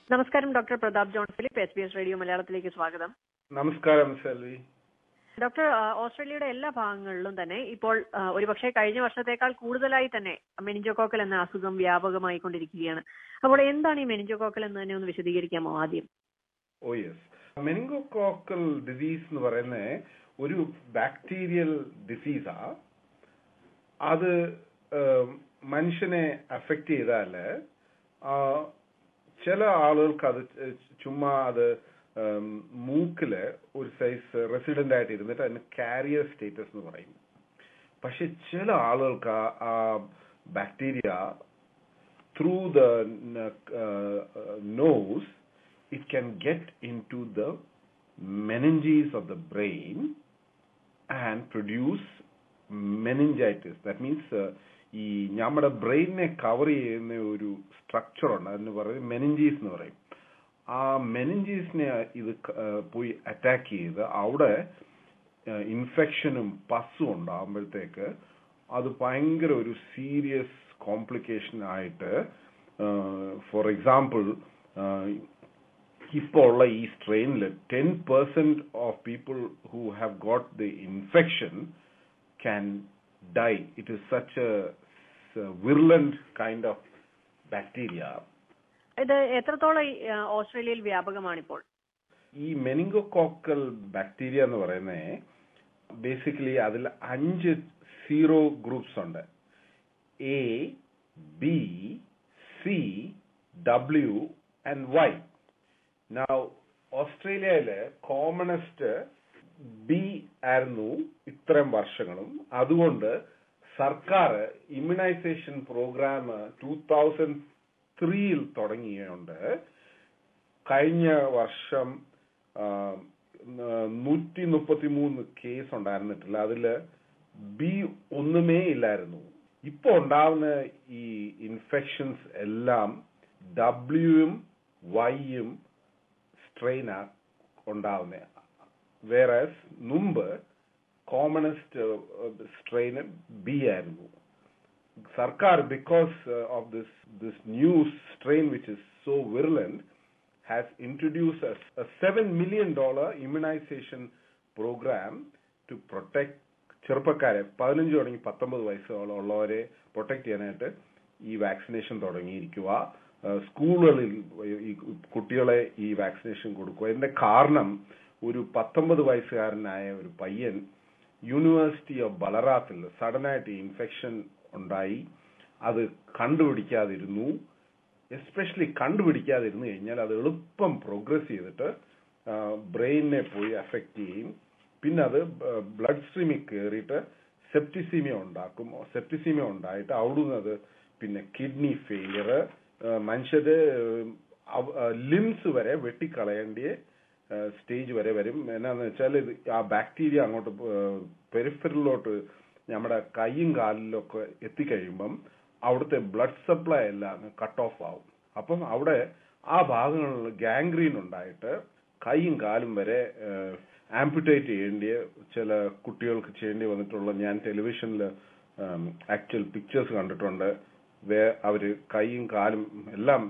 നമസ്കാരം doctor Prathap John Philip S B S radio മലയാളത്തിലേക്ക് സ്വാഗതം നമസ്കാരം സെൽവി ഡോക്ടർ ആ, ഓസ്ട്രേലിയയുടെ എല്ലാ ഭാഗങ്ങളിലും തന്നെ ഇപ്പോൾ ആ, ഒരുപക്ഷെ കഴിഞ്ഞ വർഷത്തേക്കാൾ കൂടുതലായി തന്നെ മെനിഞ്ചോകോക്കൽ എന്ന അസുഖം വ്യാപകമായി കൊണ്ടിരിക്കുകയാണ് അപ്പോൾ എന്താണ് ഈ മെനിഞ്ചോകോക്കൽ എന്ന് തന്നെ ഒന്ന് വിശദീകരിക്കാമോ ആദ്യം ഓ യെസ് മെനിങ്കോകോക്കൽ ഡിസീസ് എന്ന് പറയുന്ന ഒരു ബാക്ടീരിയൽ ഡിസീസാ അത് ഏം, മനുഷ്യനെ അഫക്റ്റ് ചെയ്താല് ആ, ചില ആളുകൾക്ക് അത് ച- ചുമ്മാ അത് ഏം, മൂക്കില് ഒരു സൈസ് റെസിഡന്റ് ആയിട്ട് ഇരുന്നിട്ട് അതിന് കാരിയർ സ്റ്റേറ്റസ് എന്ന് പറയും പക്ഷെ ചില ആളുകൾക്ക് ആ- ആ bacteria through the nose it can get into the meninges of the brain and produce meningitis. That means uh, ഈ നമ്മുടെ ബ്രെയിനിനെ കവർ ചെയ്യുന്ന ഒരു സ്ട്രക്ചർ ഉണ്ട് അതിന് പറയും മെനിഞ്ചീസ് എന്ന് പറയും ആ മെനിഞ്ചീസിനെ ഇത് ക- ആ, പോയി അറ്റാക്ക് ചെയ്ത് അവിടെ ഇൻഫെക്ഷനും പസ്സും ഉണ്ടാകുമ്പോഴത്തേക്ക് അത് ഭയങ്കര ഒരു സീരിയസ് കോംപ്ലിക്കേഷൻ ആയിട്ട് ഫോർ എക്സാമ്പിൾ ഇപ്പോൾ ഉള്ള ഈ സ്ട്രെയിനിൽ ten percent of people who have got the infection can die it is such a virulent kind of bacteria ഇത് എത്രത്തോളം ഈ, ആ, ഓസ്ട്രേലിയയിൽ വ്യാപകമാണിപ്പോൾ ഈ മെനിങ്കോകോക്കൽ ബാക്ടീരിയ എന്ന് പറയുന്നത് ബേസിക്കലി അതിൽ അഞ്ച് സീറോ ഗ്രൂപ്പ്സ് ഉണ്ട് A B C W and Y now ഓസ്ട്രേലിയയില് കോമണസ്റ്റ് ബി ആയിരുന്നു ഇത്രയും വർഷങ്ങളും അതുകൊണ്ട് സർക്കാർ ഇമ്മ്യൂണൈസേഷൻ പ്രോഗ്രാം ടൂ തൗസൻഡ് ത്രീയിൽ തുടങ്ങിയുണ്ട് കഴിഞ്ഞ വർഷം നൂറ്റി മുപ്പത്തി മൂന്ന് കേസ് ഉണ്ടായിരുന്നിട്ടില്ല അതില് ബി ഒന്നുമേ ഇല്ലായിരുന്നു ഇപ്പൊ ഉണ്ടാവുന്ന ഈ ഇൻഫെക്ഷൻസ് എല്ലാം ഡബ്ല്യുവും വൈയും സ്ട്രെയിനാ ഉണ്ടാവുന്ന വേറെ മുമ്പ് കോമണസ്റ്റ് സ്ട്രെയിൻ ബി ആയിരുന്നു സർക്കാർ because of this this new strain which is so virulent has introduced a, a $7 million immunization program to protect ചെറുപ്പക്കാരെ പതിനഞ്ച് തുടങ്ങി പത്തൊമ്പത് വയസ്സോളം ഉള്ളവരെ പ്രൊട്ടക്ട് ചെയ്യാനായിട്ട് ഈ വാക്സിനേഷൻ തുടങ്ങിയിരിക്കുക ഏഹ് സ്കൂളുകളിൽ ഈ കുട്ടികളെ ഈ വാക്സിനേഷൻ കൊടുക്കുക ഇതിന്റെ കാരണം ഒരു പത്തൊമ്പത് വയസ്സുകാരനായ ഒരു പയ്യൻ യൂണിവേഴ്സിറ്റി ഓഫ് ബലറാത്തിൽ സഡനായിട്ട് ഇൻഫെക്ഷൻ ഉണ്ടായി അത് കണ്ടുപിടിക്കാതിരുന്നു എസ്പെഷ്യലി കണ്ടുപിടിക്കാതിരുന്നു കഴിഞ്ഞാൽ അത് എളുപ്പം പ്രോഗ്രസ് ചെയ്തിട്ട് ബ്രെയിനിനെ പോയി അഫക്റ്റ് ചെയ്യും പിന്നെ അത് ബ്ലഡ് സ്ട്രീമിൽ കയറിയിട്ട് സെപ്റ്റിസീമിയ ഉണ്ടാക്കും സെപ്റ്റിസീമിയ ഉണ്ടായിട്ട് അവിടുന്ന് അത് പിന്നെ കിഡ്നി ഫെയിലിയർ മനുഷ്യര് ലിംസ് വരെ വെട്ടിക്കളയേണ്ടിയ സ്റ്റേജ് വരെ വരും എന്നാന്ന് വെച്ചാൽ ഇത് ആ ബാക്ടീരിയ അങ്ങോട്ട് പെരിഫറിലോട്ട് നമ്മുടെ കൈയും കാലിലൊക്കെ എത്തിക്കഴിയുമ്പം അവിടുത്തെ ബ്ലഡ് സപ്ലൈ എല്ലാം കട്ട് ഓഫ് ആവും അപ്പം അവിടെ ആ ഭാഗങ്ങളിൽ ഗാംഗ്രീൻ ഉണ്ടായിട്ട് കൈയും കാലും വരെ ആംപുട്ടേറ്റ് ചെയ്യേണ്ടിയ ചില കുട്ടികൾക്ക് ചെയ്യേണ്ടി വന്നിട്ടുള്ള ഞാൻ ടെലിവിഷനിൽ ആക്ച്വൽ പിക്ചേഴ്സ് കണ്ടിട്ടുണ്ട് വേ അവര് കൈയും കാലും എല്ലാം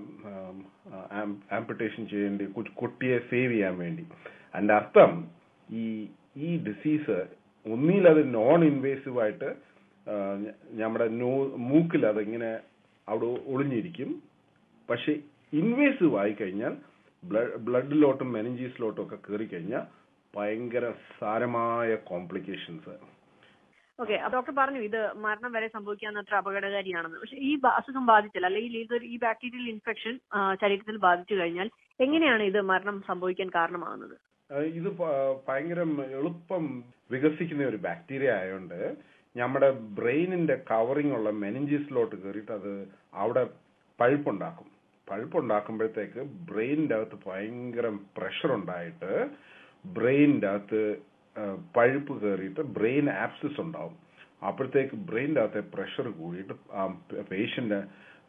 ആംപുട്ടേഷൻ ചെയ്യേണ്ടി കു- കുട്ടിയെ സേവ് ചെയ്യാൻ വേണ്ടി അതിന്റെ അർത്ഥം ഈ ഈ ഡിസീസ് ഒന്നിൽ അത് നോൺ ഇൻവേസീവ് ആയിട്ട് ആ, ഞ- നമ്മുടെ നോ മൂക്കിൽ അതിങ്ങനെ അവിടെ ഒളിഞ്ഞിരിക്കും പക്ഷെ ഇൻവേസീവ് ആയി കഴിഞ്ഞാൽ ബ്ലഡിലോട്ടും മെനഞ്ചീസിലോട്ടും ഒക്കെ കയറി കഴിഞ്ഞാൽ ഭയങ്കര സാരമായ കോംപ്ലിക്കേഷൻസ് ഓക്കെ ഡോക്ടർ പറഞ്ഞു ഇത് മരണം വരെ സംഭവിക്കാവുന്ന അത്ര അപകടകാരിയാണെന്ന് പക്ഷെ ഈ ബ- അസുഖം ബാധിച്ചാൽ അല്ലെങ്കിൽ ഇതൊരു ഈ ബാക്ടീരിയൽ ഇൻഫെക്ഷൻ ശരീരത്തിൽ ബാധിച്ചു കഴിഞ്ഞാൽ എങ്ങനെയാണ് ഇത് മരണം സംഭവിക്കാൻ കാരണമാകുന്നത് ഏഹ് ഇത് പ- ഭയങ്കര എളുപ്പം വികസിക്കുന്ന ഒരു ബാക്ടീരിയ ആയതുകൊണ്ട് നമ്മുടെ ബ്രെയിനിന്റെ കവറിംഗ് ഉള്ള മെനിഞ്ചിസിലോട്ട് കയറിയിട്ട് അത് അവിടെ പഴുപ്പുണ്ടാക്കും പഴുപ്പുണ്ടാക്കുമ്പോഴത്തേക്ക് ബ്രെയിനിന്റെ അകത്ത് ഭയങ്കര പ്രഷർ ഉണ്ടായിട്ട് ബ്രെയിനിന്റെ അകത്ത് ഏഹ് പഴുപ്പ് കയറിയിട്ട് ബ്രെയിൻ ആപ്സിസ് ഉണ്ടാവും അപ്പോഴത്തേക്ക് ബ്രെയിനിന്റെ അകത്തെ പ്രഷർ കൂടിയിട്ട് ആ പേഷ്യന്റ്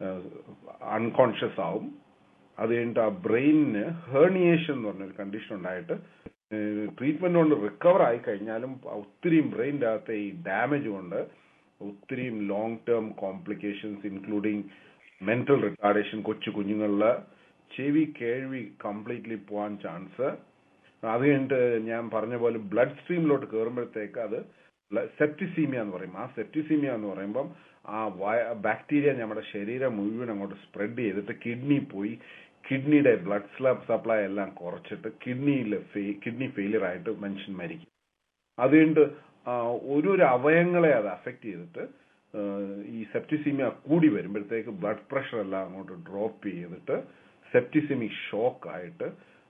അൺകോൺഷ്യസ് ആവും അത് കഴിഞ്ഞിട്ട് ആ ബ്രെയിനിന് ഹേർണിയേഷൻ എന്ന് പറഞ്ഞൊരു കണ്ടീഷൻ ഉണ്ടായിട്ട് ട്രീറ്റ്മെന്റ് കൊണ്ട് റിക്കവർ ആയി കഴിഞ്ഞാലും ഒത്തിരിയും ബ്രെയിനിന്റെ അകത്തെ ഈ ഡാമേജ് കൊണ്ട് ഒത്തിരിയും long term complications including mental retardation കൊച്ചു കുഞ്ഞുങ്ങളില് ചെവി കേൾവി കംപ്ലീറ്റ്ലി പോവാൻ ചാൻസ് അത് കഴിഞ്ഞിട്ട് ഞാൻ പറഞ്ഞ പോലെ ബ്ലഡ് സ്ട്രീമിലോട്ട് കയറുമ്പോഴത്തേക്ക് അത് സെപ്റ്റിസീമിയ എന്ന് പറയും ആ സെപ്റ്റിസീമിയ എന്ന് പറയുമ്പം ആ ബാക്ടീരിയ നമ്മുടെ ശരീരം മുഴുവൻ അങ്ങോട്ട് സ്പ്രെഡ് ചെയ്തിട്ട് കിഡ്നി പോയി കിഡ്നിയുടെ ബ്ലഡ് സപ്ലൈ എല്ലാം കുറച്ചിട്ട് കിഡ്നിയിൽ കിഡ്നി ഫെയിലിയർ ആയിട്ട് മനുഷ്യൻ മരിക്കും അതുകൊണ്ട് ഓരോരോ അവയങ്ങളെ അത് അഫക്ട് ചെയ്തിട്ട് ആ, ഈ സെപ്റ്റിസീമിയ കൂടി വരുമ്പോഴത്തേക്ക് ബ്ലഡ് പ്രഷർ എല്ലാം അങ്ങോട്ട് ഡ്രോപ്പ് ചെയ്തിട്ട് സെപ്റ്റിസിമിക് ഷോക്ക് ആയിട്ട്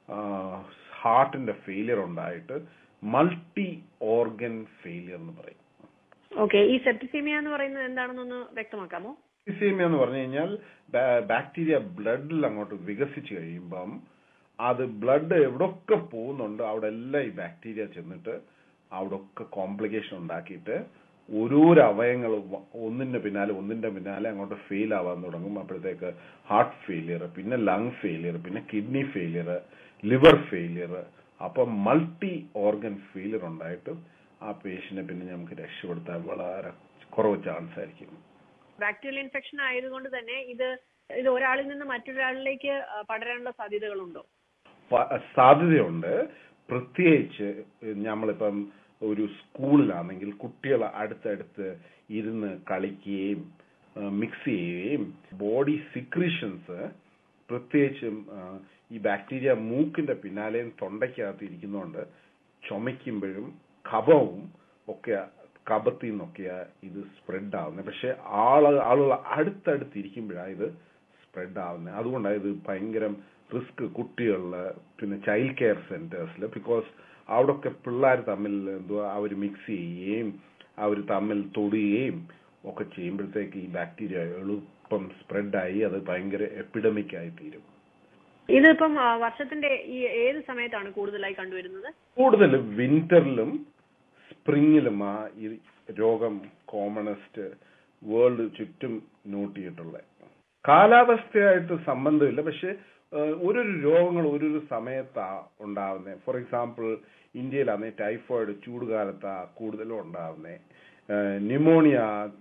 ഹാർട്ടിന്റെ ഫെയിലിയർ ഉണ്ടായിട്ട് മൾട്ടി ഓർഗൻ ഫെയിലിയർ എന്ന് പറയും ഓക്കെ ഈ സെപ്റ്റിസീമിയ എന്ന് പറയുന്നത് എന്താണെന്നൊന്ന് വ്യക്തമാക്കാമോ സെപ്റ്റിസീമിയ എന്ന് പറഞ്ഞു കഴിഞ്ഞാൽ ബാക്ടീരിയ ബ്ലഡിൽ അങ്ങോട്ട് വികസിച്ച് കഴിയുമ്പം അത് ബ്ലഡ് എവിടൊക്കെ പോകുന്നുണ്ട് അവിടെ എല്ലാം ഈ ബാക്ടീരിയ ചെന്നിട്ട് അവിടെ ഒക്കെ കോംപ്ലിക്കേഷൻ ഉണ്ടാക്കിയിട്ട് ഓരോരോ അവയങ്ങൾ ഒന്നിന്റെ പിന്നാലെ ഒന്നിന്റെ പിന്നാലെ അങ്ങോട്ട് ഫെയിൽ ആവാൻ തുടങ്ങും അപ്പോഴത്തേക്ക് ഹാർട്ട് ഫെയിലിയർ പിന്നെ ലങ് ഫെയിലിയർ പിന്നെ കിഡ്നി ഫെയിലിയർ ലിവർ ഫെയിലിയർ അപ്പൊ മൾട്ടി ഓർഗൻ ഫെയിലിയർ ഉണ്ടായിട്ട് ആ പേഷ്യനെ പിന്നെ നമുക്ക് രക്ഷപ്പെടുത്താൻ വളരെ കുറവ് ചാൻസ് ആയിരിക്കും ബാക്ടീരിയൽ ഇൻഫെക്ഷൻ ആയതുകൊണ്ട് തന്നെ ഇത് ഇത് ഒരാളിൽ നിന്ന് മറ്റൊരാളിലേക്ക് ആ, പടരാനുള്ള സാധ്യതകളുണ്ടോ പ- സാധ്യതയുണ്ട് പ്രത്യേകിച്ച് നമ്മളിപ്പം ഒരു സ്കൂളിലാണെങ്കിൽ കുട്ടികൾ അടുത്തടുത്ത് ഇരുന്ന് കളിക്കുകയും മിക്സ് ചെയ്യുകയും ബോഡി സിക്രീഷൻസ് പ്രത്യേകിച്ചും ആ, ഈ ബാക്ടീരിയ മൂക്കിന്റെ പിന്നാലെയും തൊണ്ടയ്ക്കകത്ത് ഇരിക്കുന്നതുകൊണ്ട് ചുമയ്ക്കുമ്പോഴും കഫവും ഒക്കെ കപത്തിൽ നിന്നൊക്കെയാ ഇത് സ്പ്രെഡ് ആവുന്നത് പക്ഷെ ആള് ആളുകൾ അടുത്തടുത്ത് ഇരിക്കുമ്പോഴാണ് ഇത് സ്പ്രെഡ് ആവുന്നത് അതുകൊണ്ടാണ് ഇത് ഭയങ്കര റിസ്ക് കുട്ടികളില് പിന്നെ ചൈൽഡ് കെയർ സെന്റേഴ്സിൽ ബിക്കോസ് അവിടൊക്കെ പിള്ളേർ തമ്മിൽ എന്തുവാ അവർ മിക്സ് ചെയ്യുകയും അവർ തമ്മിൽ തൊടുകയും ഒക്കെ ചെയ്യുമ്പോഴത്തേക്ക് ഈ ബാക്ടീരിയ എളുപ്പം സ്പ്രെഡായി അത് ഭയങ്കര എപ്പിഡമിക് ആയി തീരും ഇതിപ്പം ആ, വർഷത്തിന്റെ ഈ ഏത് സമയത്താണ് കൂടുതലായി കണ്ടുവരുന്നത് കൂടുതൽ വിന്ററിലും സ്പ്രിങ്ങിലും ആ ഈ രോഗം കോമണസ്റ്റ് വേൾഡ് ചുറ്റും നോട്ട് ചെയ്തിട്ടുള്ളത് കാലാവസ്ഥയായിട്ട് സംബന്ധമില്ല പക്ഷെ ഏഹ്, ഓരോരോ രോഗങ്ങൾ ഓരോരോ സമയത്താ ഉണ്ടാവുന്നത് ഫോർ എക്സാമ്പിൾ ഇന്ത്യയിലാണെ ടൈഫോയിഡ് ചൂടുകാലത്താ കൂടുതലും ഉണ്ടാവുന്നത് ന്യൂമോണിയ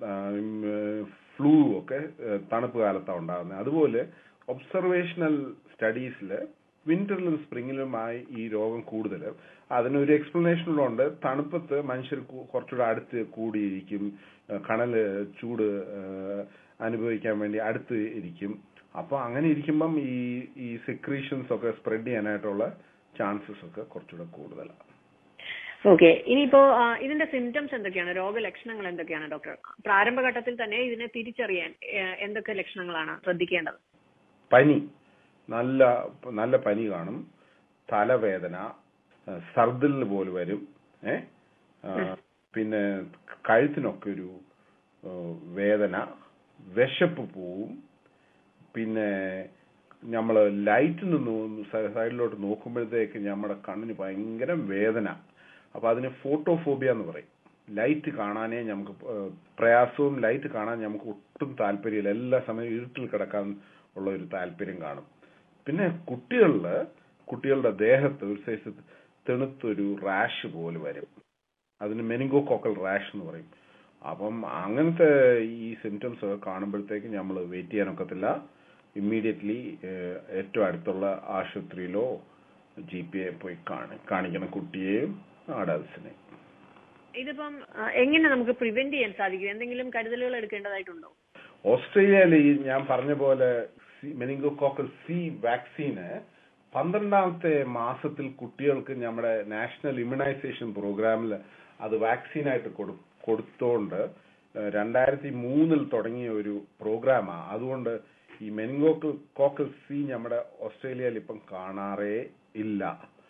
ഫ്ലൂ ഒക്കെ ഏഹ്, തണുപ്പ് കാലത്താ ഉണ്ടാകുന്നത് അതുപോലെ ഒബ്സർവേഷണൽ സ്റ്റഡീസിൽ വിന്ററിലും സ്പ്രിങ്ങിലുമായി ഈ രോഗം കൂടുതൽ അതിനൊരു എക്സ്പ്ലനേഷൻ ഉള്ളതുകൊണ്ട് തണുപ്പത്ത് മനുഷ്യർ കു- കുറച്ചുകൂടെ അടുത്ത് കൂടിയിരിക്കും ഏഹ് കണല് ചൂട് ഏഹ് അനുഭവിക്കാൻ വേണ്ടി അടുത്ത് ഇരിക്കും അപ്പൊ അങ്ങനെ ഇരിക്കുമ്പം ഈ ഈ സെക്രീഷൻസ് ഒക്കെ സ്പ്രെഡ് ചെയ്യാനായിട്ടുള്ള ചാൻസസ് ഒക്കെ കുറച്ചുകൂടെ കൂടുതലാണ് ഓക്കെ ഇനിയിപ്പോ ആ, ഇതിന്റെ സിംറ്റംസ് എന്തൊക്കെയാണ് രോഗലക്ഷണങ്ങൾ എന്തൊക്കെയാണ് ഡോക്ടർ പ്രാരംഭഘട്ടത്തിൽ തന്നെ ഇതിനെ തിരിച്ചറിയാൻ ഏ, എന്തൊക്കെ ലക്ഷണങ്ങളാണ് ശ്രദ്ധിക്കേണ്ടത് പനി നല്ല നല്ല പനി കാണും തലവേദന ആ, സർദിൽ പോലെ വരും ഏ ആ, പിന്നെ കഴുത്തിനൊക്കെ ഒരു ആ, വേദന വിശപ്പ് പോവും പിന്നെ നമ്മൾ ലൈറ്റിൽ നിന്ന് സൈഡിലോട്ട് നോക്കുമ്പോഴത്തേക്ക് നമ്മുടെ കണ്ണിന് ഭയങ്കര വേദന അപ്പൊ അതിന് ഫോട്ടോഫോബിയ എന്ന് പറയും ലൈറ്റ് കാണാനേ നമുക്ക് ഏഹ്, പ്രയാസവും ലൈറ്റ് കാണാൻ നമുക്ക് ഒട്ടും താല്പര്യമില്ല എല്ലാ സമയവും ഇരുട്ടിൽ കിടക്കാൻ ഉള്ള ഒരു താല്പര്യം കാണും പിന്നെ കുട്ടികളില് കുട്ടികളുടെ ദേഹത്ത് ഒരു സൈസ് തെണുത്തൊരു റാഷ് പോലെ വരും അതിന് മെനിങ്കോകോക്കൽ റാഷ് എന്ന് പറയും അപ്പം അങ്ങനത്തെ ഈ സിംറ്റംസ് ഒക്കെ കാണുമ്പോഴത്തേക്ക് നമ്മൾ വെയിറ്റ് ചെയ്യാനൊക്കത്തില്ല ഇമ്മീഡിയറ്റ്ലി ഏറ്റവും അടുത്തുള്ള ആശുപത്രിയിലോ ജി പി എ പോയി കാണി കാണിക്കണം കുട്ടിയെയും അഡൽസിനെയും ഇതിപ്പം ആ, എങ്ങനെ നമുക്ക് പ്രിവെന്റ് ചെയ്യാൻ സാധിക്കും എന്തെങ്കിലും കരുതലുകൾ എടുക്കേണ്ടതായിട്ടുണ്ടോ ഓസ്ട്രേലിയയിൽ ഈ ഞാൻ പറഞ്ഞ പോലെ മെനിങ്കോകോക്കൽ സി വാക്സിന് പന്ത്രണ്ടാമത്തെ മാസത്തിൽ കുട്ടികൾക്ക് നമ്മുടെ നാഷണൽ ഇമ്മ്യൂണൈസേഷൻ പ്രോഗ്രാമിൽ അത് വാക്സിനായിട്ട് കൊടു കൊടുത്തോണ്ട് ഏഹ് രണ്ടായിരത്തി മൂന്നിൽ തുടങ്ങിയ ഒരു പ്രോഗ്രാമാണ് അതുകൊണ്ട് ഈ മെനിങ്കോക്കൽ കോക്കൽ സി നമ്മുടെ ഓസ്ട്രേലിയയിൽ ഇപ്പം കാണാറേ ഇല്ല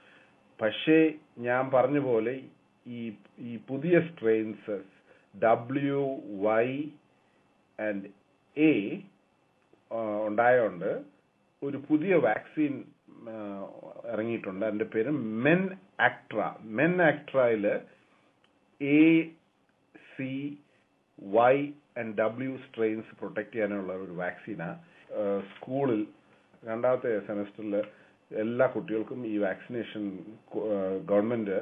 പക്ഷേ ഞാൻ പറഞ്ഞ പോലെ ഈ ഈ പുതിയ strains W Y and A ഉണ്ടായോണ്ട് ഒരു പുതിയ വാക്സിൻ ഇറങ്ങിയിട്ടുണ്ട് അതിന്റെ പേര് മെൻ ആക്ട്ര മെൻ ആക്ട്രയില് A C Y and W strains protect ചെയ്യാനുള്ള ഒരു വാക്സിനാ സ്കൂളിൽ രണ്ടാമത്തെ സെമസ്റ്ററിൽ എല്ലാ കുട്ടികൾക്കും ഈ വാക്സിനേഷൻ ഗവൺമെന്റ്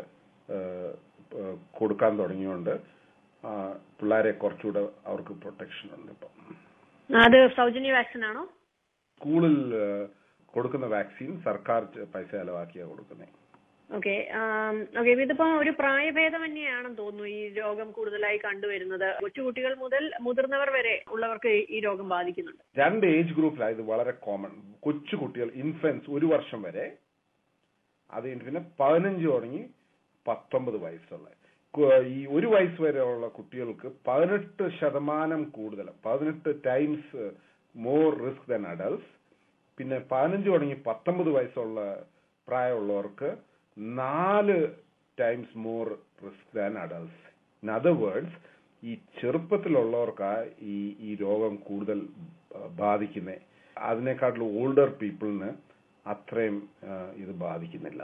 കൊടുക്കാൻ തുടങ്ങിയോണ്ട് ആ, പിള്ളേരെ കുറച്ചുകൂടെ അവർക്ക് പ്രൊട്ടക്ഷൻ ഉണ്ട് ഇപ്പം അത് സൗജന്യ വാക്സിൻ ആണോ സ്കൂളിൽ കൊടുക്കുന്ന വാക്സിൻ സർക്കാർ ച- പൈസ ചെലവാക്കിയാണ് കൊടുക്കുന്നത് ഓക്കെ ഓക്കെ ഇതിപ്പോ ഒരു പ്രായഭേദം തന്നെയാണെന്ന് തോന്നുന്നു ഈ രോഗം കൂടുതലായി കണ്ടുവരുന്നത് കൊച്ചുകുട്ടികൾ മുതൽ മുതിർന്നവർ വരെ ഉള്ളവർക്ക് ഈ- ഈ രോഗം ബാധിക്കുന്നുണ്ട് രണ്ട് ഏജ് ഗ്രൂപ്പിലാണ് ഇത് വളരെ കോമൺ കൊച്ചു കുട്ടികൾ ഇൻഫൻസ് ഒരു വർഷം വരെ അത് കഴിഞ്ഞിട്ട് പിന്നെ പതിനഞ്ച് തുടങ്ങി പത്തൊമ്പത് വയസ്സുള്ള കു- ഈ ഒരു വയസ്സ് വരെയുള്ള കുട്ടികൾക്ക് പതിനെട്ട് ശതമാനം കൂടുതൽ പതിനെട്ട് times more risk than adults പിന്നെ പതിനഞ്ച് തുടങ്ങി പത്തൊമ്പത് വയസ്സുള്ള പ്രായമുള്ളവർക്ക് നാല് times more risk than adults in other words ഈ ചെറുപ്പത്തിലുള്ളവർക്കാ ഈ ഈ രോഗം കൂടുതൽ ബാധിക്കുന്നത് അതിനെക്കാട്ടിലും ഓൾഡർ പീപ്പിളിന് അത്രയും ആ, ഇത് ബാധിക്കുന്നില്ല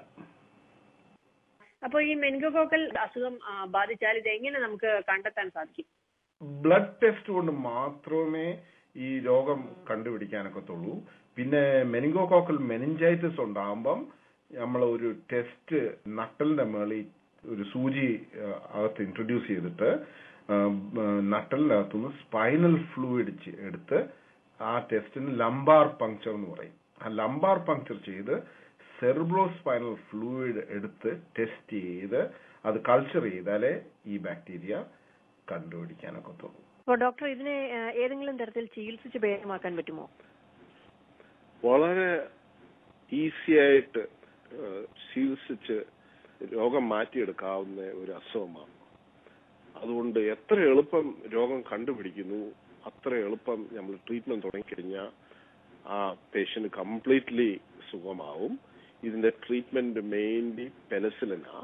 അപ്പൊ ഈ മെനിഗോകോക്കൽ അസുഖം ആ, ബാധിച്ചാൽ ഇത് എങ്ങനെ നമുക്ക് കണ്ടെത്താൻ സാധിക്കും ബ്ലഡ് ടെസ്റ്റ് കൊണ്ട് മാത്രമേ ഈ രോഗം കണ്ടുപിടിക്കാനൊക്കത്തുള്ളൂ പിന്നെ മെനിങ്കോകോക്കൽ മെനിഞ്ചൈറ്റിസ് ഉണ്ടാകുമ്പം നമ്മൾ ഒരു ടെസ്റ്റ് നട്ടലിന്റെ മേളിൽ ഒരു സൂചി ആ, അകത്ത് ഇൻട്രൊഡ്യൂസ് ചെയ്തിട്ട് ആ, ആ, നട്ടലിന്റെ അകത്തുനിന്ന് സ്പൈനൽ ഫ്ലൂയിഡ് എടുത്ത് ആ ടെസ്റ്റിന് ലംബാർ പങ്ക്ചർ എന്ന് പറയും ആ ലംബാർ പങ്ക്ചർ ചെയ്ത് സെർബ്രോ സ്പൈനൽ ഫ്ലൂയിഡ് എടുത്ത് ടെസ്റ്റ് ചെയ്ത് അത് കൾച്ചർ ചെയ്താലേ ഈ ബാക്ടീരിയ കണ്ടുപിടിക്കാനൊക്കത്തുള്ളൂ അപ്പൊ ഡോക്ടർ ഇതിനെ ആ, ഏതെങ്കിലും തരത്തിൽ ചികിത്സിച്ച് ഭേദമാക്കാൻ പറ്റുമോ വളരെ ഈസി ആയിട്ട് ഏഹ്, ചികിത്സിച്ച് രോഗം മാറ്റിയെടുക്കാവുന്ന ഒരു അസുഖമാണ് അതുകൊണ്ട് എത്ര എളുപ്പം രോഗം കണ്ടുപിടിക്കുന്നു അത്ര എളുപ്പം നമ്മൾ ട്രീറ്റ്മെന്റ് തുടങ്ങിക്കഴിഞ്ഞാൽ ആ പേഷ്യന്റ് കംപ്ലീറ്റ്ലി സുഖമാവും ഇതിന്റെ ട്രീറ്റ്മെന്റ് മെയിൻലി പെനിസിലിനാ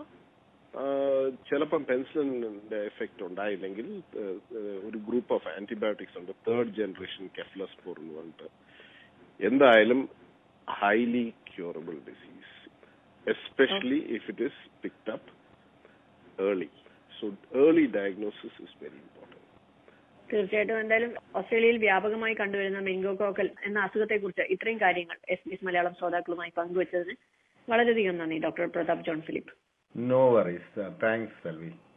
ചിലപ്പം പെൻസിലിന്റെ എഫക്റ്റ് ഉണ്ടായില്ലെങ്കിൽ ഏഹ്, ഏഹ്, ഒരു ഗ്രൂപ്പ് ഓഫ് ആന്റിബയോട്ടിക്സ് ഉണ്ട് തേർഡ് ജനറേഷൻ കെഫ്ലസ്പോർ എന്ന് പറഞ്ഞിട്ട് എന്തായാലും highly curable disease especially if it is picked up early so early diagnosis is very important തീർച്ചയായിട്ടും എന്തായാലും ഓസ്ട്രേലിയയിൽ വ്യാപകമായി കണ്ടുവരുന്ന മെനിഗോകോക്കൽ എന്ന അസുഖത്തെക്കുറിച്ച് ഇത്രയും കാര്യങ്ങൾ എസ് ബി എസ് മലയാളം ശ്രോതാക്കളുമായി പങ്കുവച്ചതിന് വളരെയധികം നന്ദി doctor Prathap John Philip No worries. Uh, thanks, Selvi.